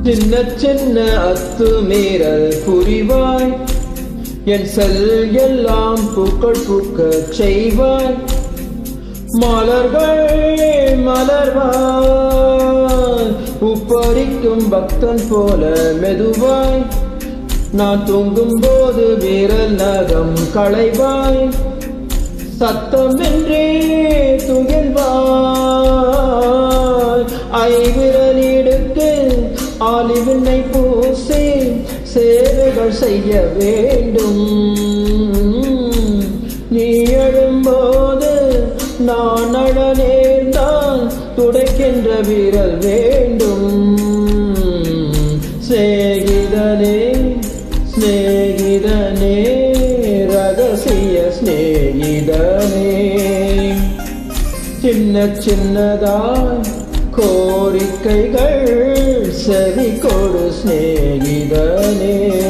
சின்ன சின்ன அத்துமீறல் புரிவாய் என் செல் எல்லாம் பூக்கள் பூக்கச் செய்வாய் மலர்கள் மலர்வாய் உப்பரிக்கும் பக்தன் போல மெதுவாய் நான் தூங்கும் போது வீரல் நகம் களைவாய் சத்தமின்றி துகில்வாய் ஐவிரலிடுக்கு ஆலிவினை பூசி சேவைகள் செய்ய வேண்டும் நீ எழும்போது நான் அழ நேர்ந்தால் துடைக்கின்ற வீரல் வேண்டும் சிநேகிதனே சிநேகிதனே ரகசிய சிநேகிதனே சின்ன சின்னதாய் கோரிக்கைகள் செவி கொடு சிநேகிதனே